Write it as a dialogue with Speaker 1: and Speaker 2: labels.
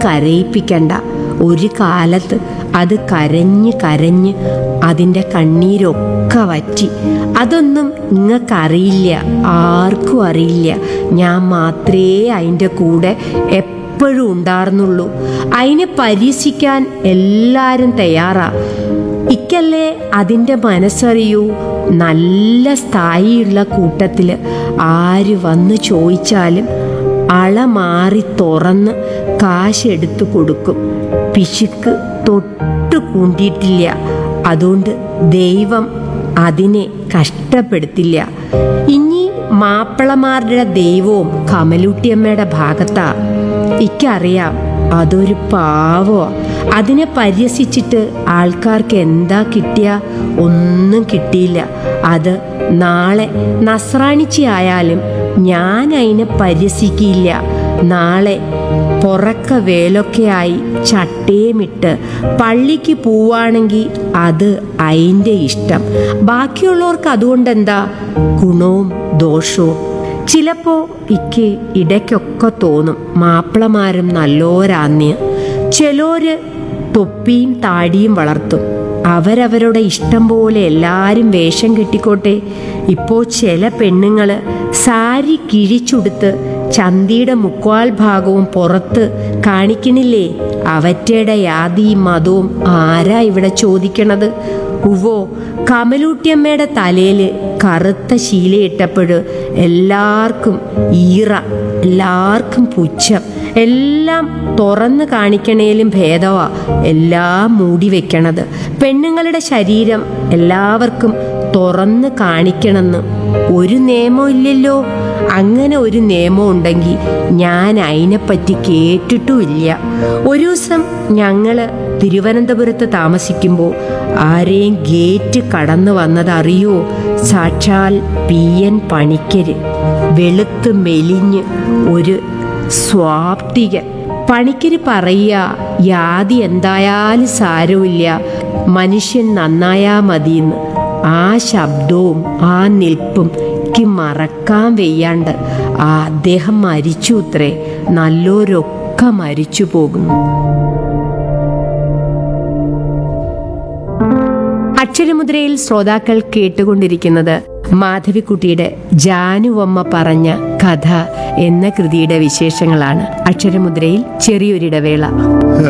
Speaker 1: കരയിപ്പിക്കണ്ട ഒരു കാലത്ത് അത് കരഞ്ഞ് കരഞ്ഞ് അതിൻ്റെ കണ്ണീരൊക്കെ വറ്റി അതൊന്നും നിങ്ങൾക്കറിയില്ല ആർക്കും അറിയില്ല ഞാൻ മാത്രമേ അതിൻ്റെ കൂടെ എപ്പോഴും ഉണ്ടായിരുന്നുള്ളൂ അതിനെ പരീക്ഷിക്കാൻ എല്ലാവരും തയ്യാറാ ഇക്കല്ലേ അതിൻ്റെ മനസ്സറിയൂ നല്ല സ്ഥായിയുള്ള കൂട്ടത്തിൽ ആര് വന്ന് ചോദിച്ചാലും അള മാറി തുറന്ന് കാശെടുത്തു കൊടുക്കും പിശുക്ക് തൊട്ട് കൂണ്ടിയിട്ടില്ല അതുകൊണ്ട് ദൈവം അതിനെ കഷ്ടപ്പെടുത്തില്ല ഇനി മാപ്പിളമാരുടെ ദൈവവും കമലൂട്ടിയമ്മയുടെ ഭാഗത്താ ഇക്കറിയാം അതൊരു പാവോ അതിനെ പരിഹസിച്ചിട്ട് ആൾക്കാർക്ക് എന്താ കിട്ടിയ ഒന്നും കിട്ടിയില്ല അത് നാളെ നസ്രാണിച്ചി ആയാലും ഞാൻ അതിനെ പരിഹസിക്കില്ല നാളെ പൊറക്ക വേലൊക്കെയായി ചട്ടയുമിട്ട് പള്ളിക്ക് പോവാണെങ്കിൽ അത് അതിൻ്റെ ഇഷ്ടം ബാക്കിയുള്ളവർക്ക് അതുകൊണ്ടെന്താ ഗുണവും ദോഷവും ചിലപ്പോ ഇക്ക് ഇടയ്ക്കൊക്കെ തോന്നും മാപ്പിളമാരും നല്ലോരാന്ന് ചിലോര് തൊപ്പിയും താടിയും വളർത്തും അവരവരുടെ ഇഷ്ടം പോലെ എല്ലാവരും വേഷം കെട്ടിക്കോട്ടെ ഇപ്പോൾ ചില പെണ്ണുങ്ങള് സാരി കിഴിച്ചുടുത്ത് ചന്തിയുടെ മുക്കാൽ ഭാഗവും പുറത്ത് കാണിക്കണില്ലേ അവറ്റയുടെ യാതിയും മതവും ആരാ ഇവിടെ ചോദിക്കണത് ഉവ്വോ കമലൂട്ടിയമ്മയുടെ തലയിൽ കറുത്ത ശീലയിട്ടപ്പോൾ എല്ലാവർക്കും ഈറ എല്ലാവർക്കും പുച്ഛം എല്ലാം തുറന്ന് കാണിക്കണേലും ഭേദമാ എല്ലാം മൂടി വെക്കണത് പെണ്ണുങ്ങളുടെ ശരീരം എല്ലാവർക്കും തുറന്ന് കാണിക്കണമെന്ന് ഒരു നിയമം ഇല്ലല്ലോ അങ്ങനെ ഒരു നിയമം ഉണ്ടെങ്കിൽ ഞാൻ അതിനെപ്പറ്റി കേട്ടിട്ടുമില്ല ഒരു ദിവസം ഞങ്ങള് തിരുവനന്തപുരത്ത് താമസിക്കുമ്പോൾ ആരെയും ഗേറ്റ് കടന്നു വന്നതറിയോ സാക്ഷാൽ പി എൻ പണിക്കര് വെളുത്ത് മെലിഞ്ഞ് ഒരു സ്വാപ്തികൻ പണിക്കര് പറയുക യാതി എന്തായാലും സാരമില്ല മനുഷ്യൻ നന്നായാ മതിയെന്ന് ആ ശബ്ദവും ആ നിൽപ്പും എനിക്ക് മറക്കാൻ വയ്യാണ്ട് ആ അദ്ദേഹം മരിച്ചു അത്രേ നല്ലോരൊക്കെ മരിച്ചു പോകുന്നു അക്ഷരമുദ്രയിൽ ശ്രോതാക്കൾ കേട്ടുകൊണ്ടിരിക്കുന്നത് മാധവിക്കുട്ടിയുടെ ജാനുവമ്മ പറഞ്ഞ കഥ എന്ന കൃതിയുടെ വിശേഷങ്ങളാണ് അക്ഷരമുദ്രയിൽ ചെറിയൊരിടവേള